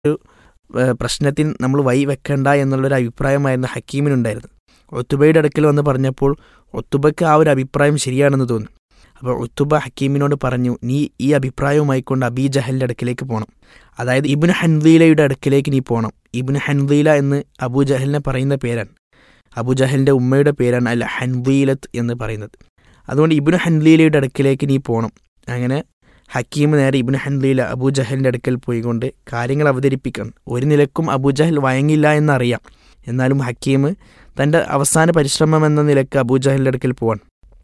ഒരു ഏഹ്, പ്രശ്നത്തിൽ നമ്മൾ വൈ വെക്കണ്ട എന്നുള്ളൊരു അഭിപ്രായമായിരുന്നു ഹക്കീമിനുണ്ടായിരുന്നത് ഒത്തുബയുടെ അടുക്കൽ വന്ന് പറഞ്ഞപ്പോൾ ഒത്തുബയ്ക്ക് ആ ഒരു അഭിപ്രായം ശരിയാണെന്ന് തോന്നി അപ്പോൾ ഒത്തുബ ഹക്കീമിനോട് പറഞ്ഞു നീ ഈ അഭിപ്രായവുമായി കൊണ്ട് അബീ ജഹലിൻ്റെ അടുക്കിലേക്ക് പോകണം അതായത് ഇബിന് ഹൻദീലയുടെ അടുക്കിലേക്ക് നീ പോകണം ഇബിന് ഹൻദീല എന്ന് അബൂ ജഹലിനെ പറയുന്ന പേരാണ് അബൂ ജഹലിൻ്റെ ഉമ്മയുടെ പേരാണ് അല്ല ഹൻദീലത്ത് എന്ന് പറയുന്നത് അതുകൊണ്ട് ഇബിന് ഹൻദീലയുടെ അടുക്കിലേക്ക് നീ പോകണം അങ്ങനെ ഹക്കീം നേരെ ഇബിന് ഹൻദീല അബൂ ജഹലിൻ്റെ അടുക്കൽ പോയിക്കൊണ്ട് കാര്യങ്ങൾ അവതരിപ്പിക്കണം ഒരു നിലക്കും അബൂ ജഹൽ വഴങ്ങില്ല എന്നറിയാം എന്നാലും ഹക്കീം തൻ്റെ അവസാന പരിശ്രമം എന്ന നിലക്ക് അബൂ ജഹലിൻ്റെ അടുക്കൽ പോവാൻ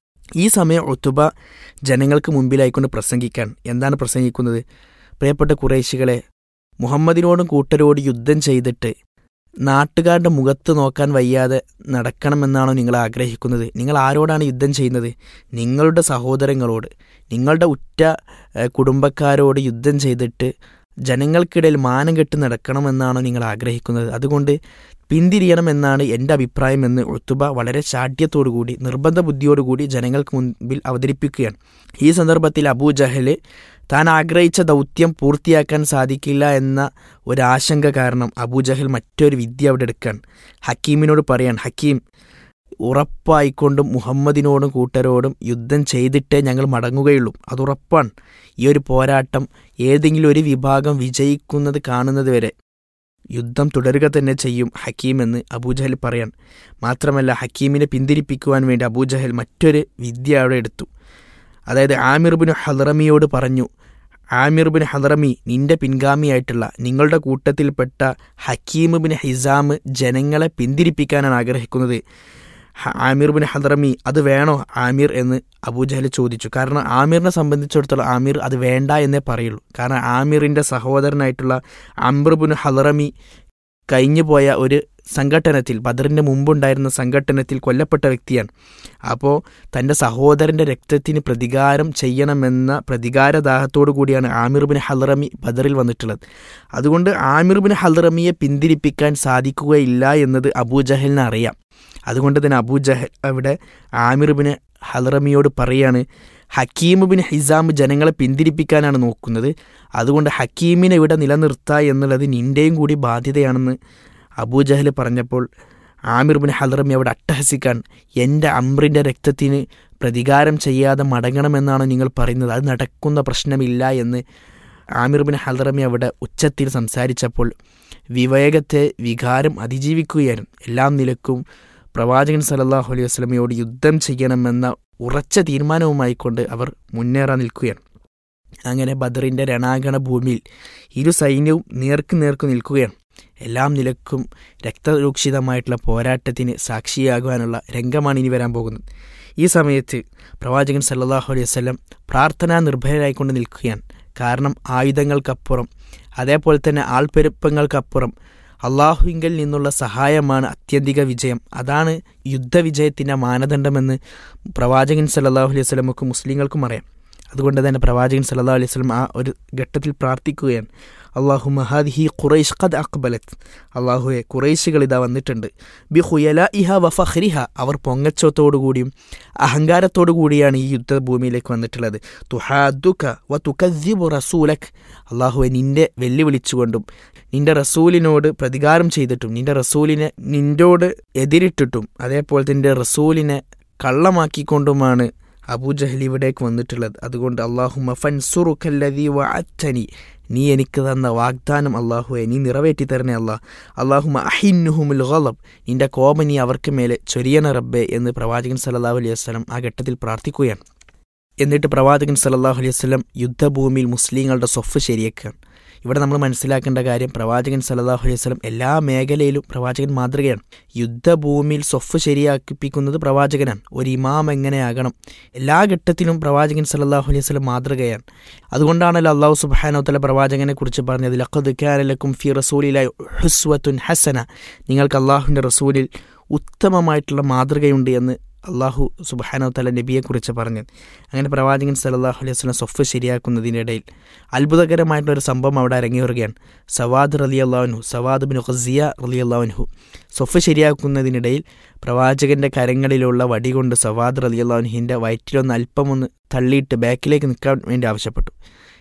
ഈ സമയം ഒത്തുബ ജനങ്ങൾക്ക് മുമ്പിലായിക്കൊണ്ട് പ്രസംഗിക്കാൻ എന്താണ് പ്രസംഗിക്കുന്നത് പ്രിയപ്പെട്ട കുറേശികളെ മുഹമ്മദിനോടും കൂട്ടരോട് യുദ്ധം ചെയ്തിട്ട് നാട്ടുകാരുടെ മുഖത്ത് നോക്കാൻ വയ്യാതെ നടക്കണമെന്നാണോ നിങ്ങൾ ആഗ്രഹിക്കുന്നത് നിങ്ങൾ ആരോടാണ് യുദ്ധം ചെയ്യുന്നത് നിങ്ങളുടെ സഹോദരങ്ങളോട് നിങ്ങളുടെ ഉറ്റ ഏഹ്, കുടുംബക്കാരോട് യുദ്ധം ചെയ്തിട്ട് ജനങ്ങൾക്കിടയിൽ മാനം കെട്ട് നടക്കണമെന്നാണോ നിങ്ങൾ ആഗ്രഹിക്കുന്നത് അതുകൊണ്ട് പിന്തിരിയണമെന്നാണ് എൻ്റെ അഭിപ്രായം എന്ന് ഒത്തുബ വളരെ ശാഠ്യത്തോടുകൂടി നിർബന്ധ ബുദ്ധിയോടുകൂടി ജനങ്ങൾക്ക് മുൻപിൽ അവതരിപ്പിക്കുകയാണ് ഈ സന്ദർഭത്തിൽ അബൂ ജഹല് താൻ ആഗ്രഹിച്ച ദൗത്യം പൂർത്തിയാക്കാൻ സാധിക്കില്ല എന്ന ഒരാശങ്ക കാരണം അബൂജഹൽ മറ്റൊരു വിദ്യ അവിടെ എടുക്കാൻ ഹക്കീമിനോട് പറയാൻ ഹക്കീം ഉറപ്പായിക്കൊണ്ടും മുഹമ്മദിനോടും കൂട്ടരോടും യുദ്ധം ചെയ്തിട്ടേ ഞങ്ങൾ മടങ്ങുകയുള്ളൂ അതുറപ്പാണ് ഈ ഒരു പോരാട്ടം ഏതെങ്കിലും ഒരു വിഭാഗം വിജയിക്കുന്നത് കാണുന്നത് വരെ യുദ്ധം തുടരുക തന്നെ ചെയ്യും ഹക്കീം എന്ന് അബൂജഹൽ പറയാൻ മാത്രമല്ല ഹക്കീമിനെ പിന്തിരിപ്പിക്കുവാൻ വേണ്ടി അബൂജഹൽ മറ്റൊരു വിദ്യ അവിടെ എടുത്തു അതായത് ആമിർ ബിൻ ഹദ്റമിയോട് പറഞ്ഞു ആമിർ ബിൻ ഹദ്റമി നിന്റെ പിൻഗാമിയായിട്ടുള്ള നിങ്ങളുടെ കൂട്ടത്തിൽപ്പെട്ട ഹക്കീം ബിൻ ഹിസാം ജനങ്ങളെ പിന്തിരിപ്പിക്കാനാണ് ആഗ്രഹിക്കുന്നത് ഹ- ആമിർ ബിൻ ഹദ്റമി അത് വേണോ ആമിർ എന്ന് അബൂജഹൽ ചോദിച്ചു കാരണം ആമിറിനെ സംബന്ധിച്ചിടത്തോളം ആമിർ അത് വേണ്ട എന്നേ പറയുള്ളൂ കാരണം ആമിറിൻ്റെ സഹോദരനായിട്ടുള്ള അംർ ബിൻ ഹദ്റമി കഴിഞ്ഞുപോയ ഒരു സംഘട്ടനത്തിൽ ബദറിൻ്റെ മുമ്പുണ്ടായിരുന്ന സംഘട്ടനത്തിൽ കൊല്ലപ്പെട്ട വ്യക്തിയാണ് അപ്പോൾ തൻ്റെ സഹോദരൻ്റെ രക്തത്തിന് പ്രതികാരം ചെയ്യണമെന്ന പ്രതികാരദാഹത്തോടു കൂടിയാണ് ആമിർ ബിൻ ഹൽറമി ബദറിൽ വന്നിട്ടുള്ളത് അതുകൊണ്ട് ആമിർ ബിൻ ഹൽറമിയെ പിന്തിരിപ്പിക്കാൻ സാധിക്കുകയില്ല എന്നത് അബൂജഹലിന് അറിയാം അതുകൊണ്ട് തന്നെ അബൂജഹൽ അവിടെ ആമിർ ബിൻ ഹൽറമിയോട് പറയാണ് ഹക്കീം ബിൻ ഹിസാം ജനങ്ങളെ പിന്തിരിപ്പിക്കാനാണ് നോക്കുന്നത് അതുകൊണ്ട് ഹക്കീമിനെ ഇവിടെ നിലനിർത്തുക എന്നുള്ളത് നിൻ്റെയും കൂടി ബാധ്യതയാണെന്ന് അബൂജഹൽ പറഞ്ഞപ്പോൾ ആമിർ ബിൻ ഹൽറമി അവിടെ അട്ടഹസിക്കാൻ എൻ്റെ അമ്രിൻ്റെ രക്തത്തിന് പ്രതികാരം ചെയ്യാതെ മടങ്ങണമെന്നാണ് നിങ്ങൾ പറയുന്നത് അത് നടക്കുന്ന പ്രശ്നമില്ല എന്ന് ആമിർ ബിൻ ഹൽറമി അവിടെ ഉച്ചത്തിൽ സംസാരിച്ചപ്പോൾ വിവേകത്തെ വികാരം അതിജീവിക്കുകയായിരുന്നു എല്ലാം നിലക്കും പ്രവാചകൻ സല്ലല്ലാഹു അലൈഹി വസല്ലമയോട് യുദ്ധം ചെയ്യണമെന്ന ഉറച്ച തീരുമാനവുമായിക്കൊണ്ട് അവർ മുന്നേറാൻ നിൽക്കുകയാണ് അങ്ങനെ ബദറിൻ്റെ രണാങ്കണ ഭൂമിയിൽ ഇരു സൈന്യവും നേർക്ക് നേർക്ക് നിൽക്കുകയാണ് എല്ലാം നിലക്കും രക്തരൂക്ഷിതമായിട്ടുള്ള പോരാട്ടത്തിന് സാക്ഷിയാകുവാനുള്ള രംഗമാണ് ഇനി വരാൻ പോകുന്നത് ഈ സമയത്ത് പ്രവാചകൻ സല്ലല്ലാഹു അലൈഹി വസല്ലം പ്രാർത്ഥനാ നിർഭയരായിക്കൊണ്ട് നിൽക്കുകയാണ് കാരണം ആയുധങ്ങൾക്കപ്പുറം അതേപോലെ തന്നെ ആൾപ്പെരുപ്പങ്ങൾക്കപ്പുറം അള്ളാഹുവിങ്കൽ നിന്നുള്ള സഹായമാണ് അത്യന്തിക വിജയം അതാണ് യുദ്ധവിജയത്തിൻ്റെ മാനദണ്ഡമെന്ന് പ്രവാചകൻ സല്ലല്ലാഹു അലൈഹി വസല്ലമക്ക് മുസ്ലിങ്ങൾക്കും അറിയാം അതുകൊണ്ട് തന്നെ പ്രവാചകൻ സല്ലല്ലാഹു അലൈഹി വസല്ലം ആ ഒരു ഘട്ടത്തിൽ പ്രാർത്ഥിക്കുകയാണ് അള്ളാഹു മഹാദിഹി ഖുറൈഷ് ഖദ് അക്ബലത്ത് അള്ളാഹുവെ ഖുറൈശികൾ ഇതാ വന്നിട്ടുണ്ട് ബി ഹുയല ഇഹ വഫഹ്രിഹ അവർ പൊങ്ങച്ചത്തോടുകൂടിയും അഹങ്കാരത്തോടു കൂടിയാണ് ഈ യുദ്ധഭൂമിയിലേക്ക് വന്നിട്ടുള്ളത് തുഹാദുക വ തുക്കദ്ദിബു റസൂലക് അള്ളാഹുവെ നിന്റെ വെല്ലുവിളിച്ചുകൊണ്ടും നിന്റെ റസൂലിനോട് പ്രതികാരം ചെയ്തിട്ടും നിന്റെ റസൂലിനെ നിന്നോട് എതിരിട്ടിട്ടും അതേപോലെ തന്നെ റസൂലിനെ കള്ളമാക്കിക്കൊണ്ടുമാണ് അബൂജഹൽ ഇവിടേക്ക് വന്നിട്ടുള്ളത് അതുകൊണ്ട് അള്ളാഹു മഫൻ സുറുഖല്ലതി വഅത്തനി നീ എനിക്ക് തന്ന വാഗ്ദാനം അള്ളാഹുവെ നീ നിറവേറ്റി തരണേ അള്ളാഹ് അള്ളാഹു അഹിന്നുഹുമുൽ ഗളബ് നിന്റെ കോപം നീ അവർക്ക് മേലെ ചൊരിയണ റബ്ബെ എന്ന് പ്രവാചകൻ സല്ലല്ലാഹു അലൈഹി വസല്ലം ആ ഘട്ടത്തിൽ പ്രാർത്ഥിക്കുകയാണ് എന്നിട്ട് പ്രവാചകൻ സല്ലല്ലാഹു അലൈഹി വസല്ലം യുദ്ധഭൂമിയിൽ മുസ്ലിങ്ങളുടെ സ്വഫ് ശരിയാക്കുകയാണ് ഇവിടെ നമ്മൾ മനസ്സിലാക്കേണ്ട കാര്യം പ്രവാചകൻ സല്ലല്ലാഹു അലൈഹി വസല്ലം എല്ലാ മേഖലയിലും പ്രവാചകൻ മാതൃകയാണ് യുദ്ധഭൂമിയിൽ സ്വഫ് ശരിയാക്കിപ്പിക്കുന്നത് പ്രവാചകനാണ് ഒരു ഇമാം എങ്ങനെയാകണം എല്ലാ ഘട്ടത്തിലും പ്രവാചകൻ സല്ലല്ലാഹു അലൈഹി വസല്ലം മാതൃകയാണ് അതുകൊണ്ടാണല്ലോ അള്ളാഹു സുബ്ഹാനഹു വതആല പ്രവാചകനെ കുറിച്ച് പറഞ്ഞത് ലഖദ് കാന ലക്കും ഫി റസൂലിലായി ഹുസ്വത്തുൻ ഹസന നിങ്ങൾക്ക് അള്ളാഹുവിൻ്റെ റസൂലിൽ ഉത്തമമായിട്ടുള്ള മാതൃകയുണ്ട് എന്ന് അള്ളാഹു സുബാനോ തല നബിയെക്കുറിച്ച് പറഞ്ഞത് അങ്ങനെ പ്രവാചകൻ സല്ലല്ലാഹു അലൈഹി വസല്ലം സ്വഫ് ശരിയാക്കുന്നതിനിടയിൽ അത്ഭുതകരമായിട്ടുള്ളൊരു സംഭവം അവിടെ അരങ്ങേറുകയാണ് സവാദ് റലി അള്ളാഹുനു സവാദ് ബിൻ ഖസിയ റലി അള്ളാഹുനു സ്വഫ് ശരിയാക്കുന്നതിനിടയിൽ പ്രവാചകന്റെ കരങ്ങളിലുള്ള വടി കൊണ്ട് സവാദ് റലി അള്ളാഹുനുഹിൻ്റെ വയറ്റിലൊന്ന് അല്പമൊന്ന് തള്ളിയിട്ട് ബാക്കിലേക്ക് നിൽക്കാൻ വേണ്ടി ആവശ്യപ്പെട്ടു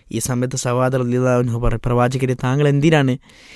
ഈ സമയത്ത് സവാദ് റലിഹു പറ പ്രവാചകരെ താങ്കൾ എന്തിനാണ്